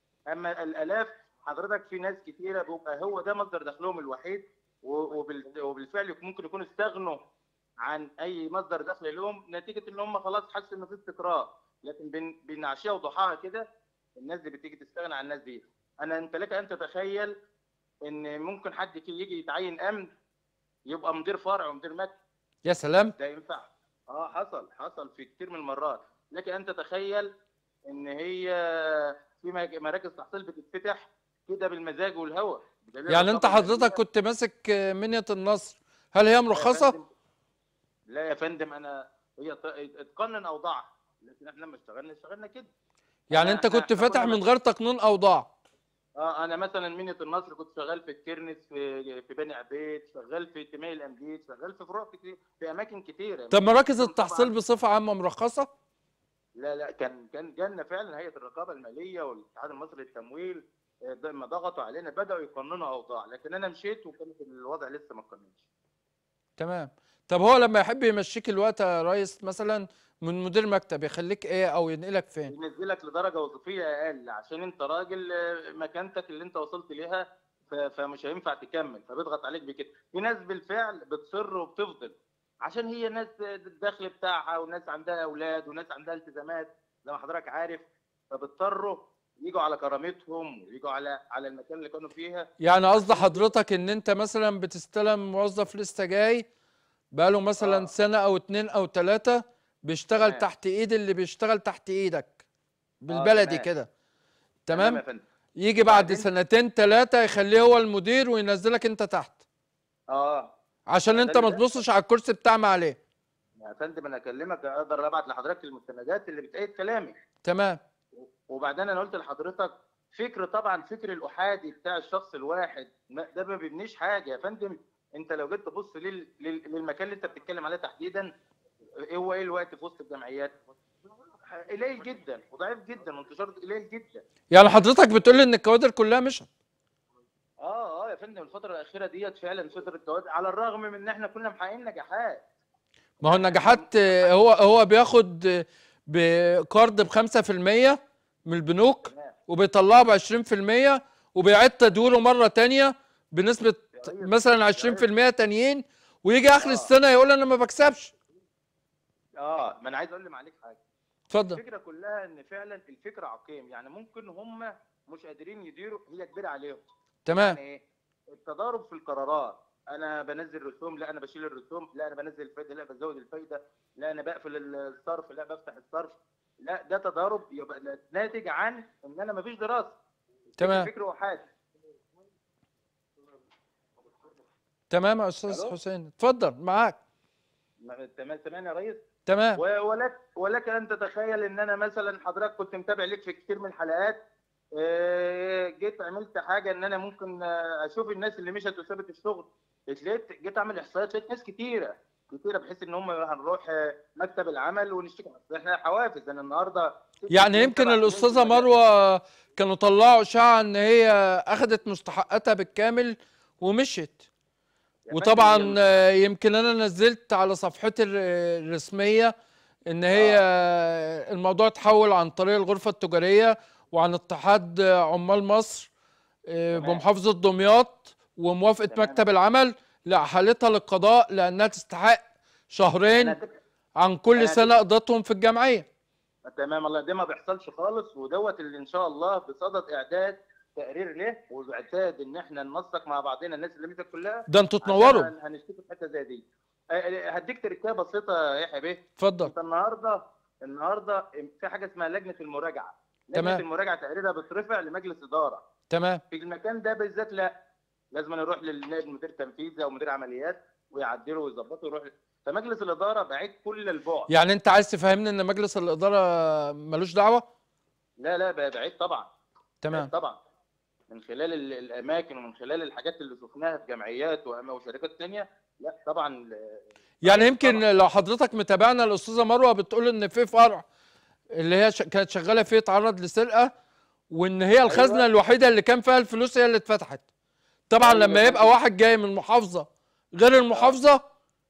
اما الالاف حضرتك في ناس كتيره بيبقى هو ده مصدر دخلهم الوحيد و- وبال- وبالفعل ممكن يكونوا استغنوا عن اي مصدر دخل لهم نتيجه ان هم خلاص حسوا ان في استقرار لكن بين بين عشيه وضحاها كده الناس دي بتيجي تستغنى عن الناس دي انا انت لك ان تتخيل ان ممكن حد كي- يجي يتعين امن يبقى مدير فرع ومدير مكتب يا سلام ده ينفع اه حصل حصل في كتير من المرات لكن انت تخيل ان هي في مج- مراكز تحصيل بتتفتح كده بالمزاج والهوى بدليل يعني انت الرقابة حضرتك كنت ماسك منية النصر هل هي مرخصه لا يا فندم انا هي ت- اتقنن اوضاعها لكن احنا لما اشتغلنا اشتغلنا كده يعني أنا- انت إحنا- كنت إحنا فاتح كنا من غير تقنين اوضاع اه انا مثلا منية النصر كنت شغال في الكرنس في في بني عبيد شغال في تميل الامجيد شغال في فروع كتير في اماكن كتيره طب مراكز طبعاً التحصيل بصفه عامه مرخصه لا لا كان كان جالنا فعلا هيئه الرقابه الماليه والاتحاد المصري للتمويل آه، ده- لما ضغطوا علينا بداوا يقننوا اوضاع لكن انا مشيت وكانت الوضع لسه ما اتقننش تمام طب هو لما يحب يمشيك الوقت يا ريس مثلا من مدير مكتب يخليك ايه او ينقلك فين ينزلك لدرجه وظيفيه اقل عشان انت راجل آه، مكانتك اللي انت وصلت ليها ف- فمش هينفع تكمل فبيضغط عليك بكده في ناس بالفعل بتصر وبتفضل عشان هي ناس الدخل بتاعها وناس عندها اولاد وناس عندها التزامات زي ما حضرتك عارف فبيضطروا يجوا على كرامتهم ويجوا على على المكان اللي كانوا فيها يعني قصد حضرتك ان انت مثلا بتستلم موظف لسه جاي بقاله مثلا سنه او اتنين او تلاته بيشتغل تمام. تحت ايد اللي بيشتغل تحت ايدك بالبلدي تمام. كده تمام تمام يا فندم. يجي بعد بعدين- سنتين تلاته يخليه هو المدير وينزلك انت تحت اه عشان انت ما ده- تبصش على الكرسي بتاع ما عليه يا فندم انا اكلمك اقدر ابعت لحضرتك المستندات اللي بتأيد كلامي تمام وبعدين انا قلت لحضرتك فكر طبعا فكر الاحادي بتاع الشخص الواحد ما- ده ما بيبنيش حاجه يا فندم انت لو جيت تبص لل... لل... للمكان اللي انت بتتكلم عليه تحديدا ايه هو ايه الوقت في وسط الجمعيات قليل جدا وضعيف جدا وانتشاره قليل جدا يعني حضرتك بتقول لي ان الكوادر كلها مشت اه اه يا فندم الفتره الاخيره ديت فعلا فتره الكوادر على الرغم من ان احنا كنا محققين نجاحات ما هو النجاحات آه، هو هو بياخد آه، بقرض ب 5% من البنوك وبيطلعه ب 20% وبيعيد تدويره مره تانية بنسبه مثلا 20% تانيين ويجي اخر السنه يقول انا ما بكسبش اه ما انا عايز اقول عليك حاجه اتفضل الفكره كلها ان فعلا الفكره عقيم يعني ممكن هم مش قادرين يديروا هي كبيره عليهم تمام. يعني ايه التضارب في القرارات انا بنزل رسوم لا انا بشيل الرسوم لا انا بنزل الفايده لا بزود الفايده لا انا بقفل الصرف لا بفتح الصرف لا ده تضارب يبقى ناتج عن ان انا مفيش دراسه تمام. فكر احادي تمام يا استاذ ألو؟ حسين اتفضل معاك ما- تمام تمام يا ريس تمام و- ولك ولك ان تتخيل ان انا مثلا حضرتك كنت متابع ليك في كتير من الحلقات آه، جيت عملت حاجه ان انا ممكن آه، اشوف الناس اللي مشت وسابت الشغل لقيت جيت اعمل احصائيات لقيت ناس كتيره كتيره بحيث ان هم هنروح آه، مكتب العمل ونشتكي أصل احنا حوافز انا النهارده يعني يمكن الاستاذه مروه كانوا طلعوا اشاعه ان هي اخذت مستحقاتها بالكامل ومشت وطبعا آه، يمكن انا نزلت على صفحتي الر- الرسميه ان هي الموضوع اتحول عن طريق الغرفه التجاريه وعن اتحاد عمال مصر آه، بمحافظه دمياط وموافقه مكتب العمل لاحالتها للقضاء لانها تستحق شهرين عن كل أنا سنه قضتهم في الجمعيه تمام الله ده ما بيحصلش خالص ودوت اللي ان شاء الله بصدد اعداد تقرير له واعتاد ان احنا ننسق مع بعضنا الناس اللي مشت كلها ده انتوا عشان تنوروا. هن- هنشتكي في حته زي دي آه، آه، هديك تركيه بسيطه يا يحيى بيه اتفضل انت النهارده النهارده في حاجه اسمها لجنه المراجعه لجنه تمام. المراجعه تقريرها بترفع لمجلس اداره تمام في المكان ده بالذات لا لازم يروح للنائب مدير تنفيذي او مدير عمليات ويعدله ويظبطه ويروح فمجلس الاداره بعيد كل البعد يعني انت عايز تفهمني ان مجلس الاداره ملوش دعوه لا لا بقى بعيد طبعا تمام بعيد طبعا من خلال ال- الاماكن ومن خلال الحاجات اللي شفناها في جمعيات وأما- وشركات تانية لا طبعا ال- يعني يمكن لو حضرتك متابعنا الاستاذه مروه بتقول ان في فرع اللي هي ش- كانت شغاله فيه اتعرض لسرقه وان هي الخزنه أيوة. الوحيده اللي كان فيها الفلوس هي اللي اتفتحت طبعا أيوة لما يبقى فندم. واحد جاي من محافظه غير المحافظه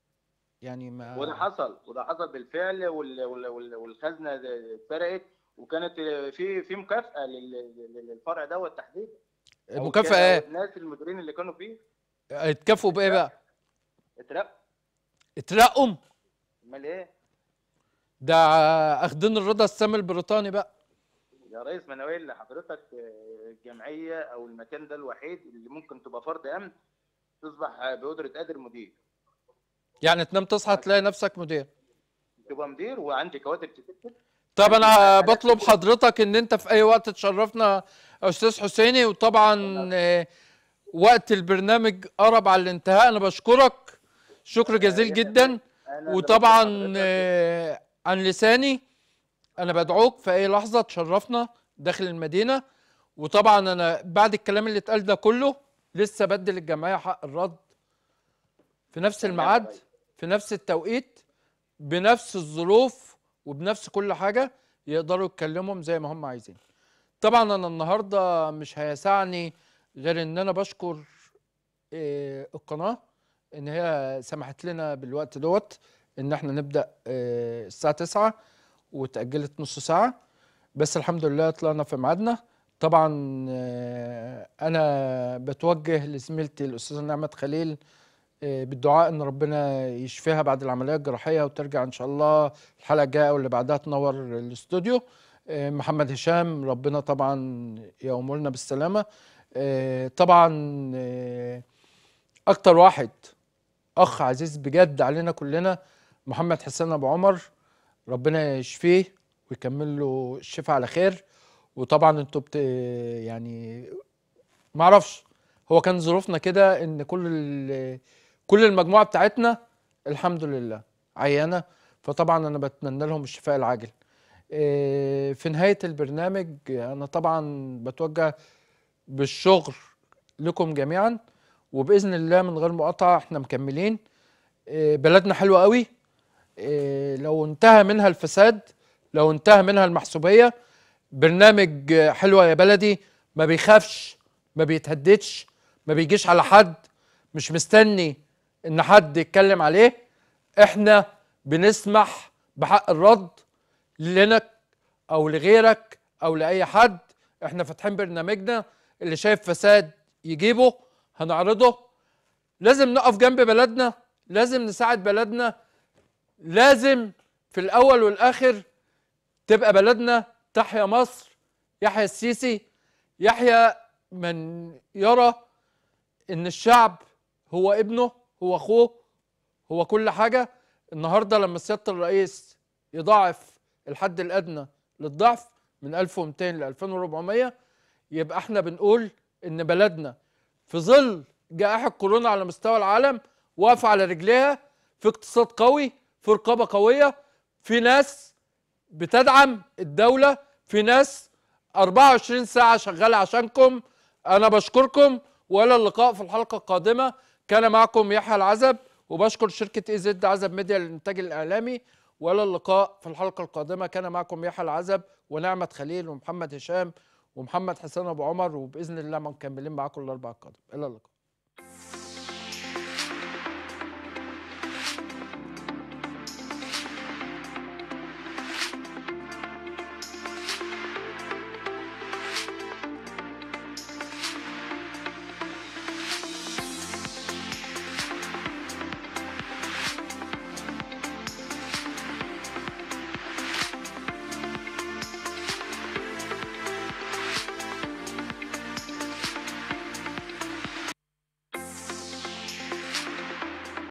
يعني ما وده حصل وده حصل بالفعل وال- وال- وال- والخزنه اتسرقت وكانت في في مكافاه لل- لل- للفرع دوت تحديدا أو المكافاه كان- ايه الناس المديرين اللي كانوا فيه اتكافئوا بايه بقى اترقوا اترقوا امال ايه ده اخدين الرضا السامي البريطاني بقى يا ريس ما انا قايل لحضرتك آه، الجمعيه او المكان ده الوحيد اللي ممكن تبقى فرد امن تصبح آه، بقدره قادر مدير يعني تنام تصحى تلاقي نفسك مدير تبقى مدير وعندي كوادر كتير طب انا بطلب حضرتك ان انت في اي وقت تشرفنا يا استاذ حسيني وطبعا آه، وقت البرنامج قرب على الانتهاء انا بشكرك شكر جزيل جدا أنا وطبعا آه، عن لساني انا بدعوك في اي لحظه تشرفنا داخل المدينه وطبعا انا بعد الكلام اللي اتقال ده كله لسه بدل الجمعيه حق الرد في نفس الميعاد في نفس التوقيت بنفس الظروف وبنفس كل حاجه يقدروا يتكلموا زي ما هم عايزين طبعا انا النهارده مش هيسعني غير ان انا بشكر آه، القناه ان هي سمحت لنا بالوقت دوت ان احنا نبدا آه، الساعه 9 وتاجلت نص ساعه بس الحمد لله طلعنا في ميعادنا طبعا آه، انا بتوجه لزميلتي الاستاذه نعمه خليل آه، بالدعاء ان ربنا يشفيها بعد العمليه الجراحيه وترجع ان شاء الله الحلقه الجايه واللي بعدها تنور الاستوديو آه، محمد هشام ربنا طبعا يقوم لنا بالسلامه آه، طبعا آه، اكتر واحد اخ عزيز بجد علينا كلنا محمد حسين ابو عمر ربنا يشفيه ويكمل له الشفاء على خير وطبعا انتوا بت يعني ما اعرفش هو كان ظروفنا كده ان كل ال- كل المجموعه بتاعتنا الحمد لله عيانه فطبعا انا بتمنى لهم الشفاء العاجل إيه، في نهايه البرنامج انا طبعا بتوجه بالشغل لكم جميعا وباذن الله من غير مقاطعه احنا مكملين إيه، بلدنا حلوه قوي إيه، لو انتهى منها الفساد لو انتهى منها المحسوبيه برنامج حلوه يا بلدي ما بيخافش ما بيتهددش ما بيجيش على حد مش مستني ان حد يتكلم عليه احنا بنسمح بحق الرد لك او لغيرك او لاي حد احنا فاتحين برنامجنا اللي شايف فساد يجيبه هنعرضه لازم نقف جنب بلدنا لازم نساعد بلدنا لازم في الاول والاخر تبقى بلدنا تحيا مصر يحيا السيسي يحيا من يرى ان الشعب هو ابنه هو اخوه هو كل حاجه النهارده لما سياده الرئيس يضاعف الحد الادنى للضعف من 1200 ل 2400 يبقى احنا بنقول ان بلدنا في ظل جائحه كورونا على مستوى العالم واقفه على رجليها في اقتصاد قوي في رقابه قويه في ناس بتدعم الدوله في ناس 24 ساعه شغاله عشانكم انا بشكركم والى اللقاء في الحلقه القادمه كان معكم يحيى العزب وبشكر شركه اي زد عزب ميديا للانتاج الاعلامي والى اللقاء في الحلقه القادمه كان معكم يحيى العزب ونعمه خليل ومحمد هشام ومحمد حسين ابو عمر وباذن الله مكملين معاكم الاربع القادم الى اللقاء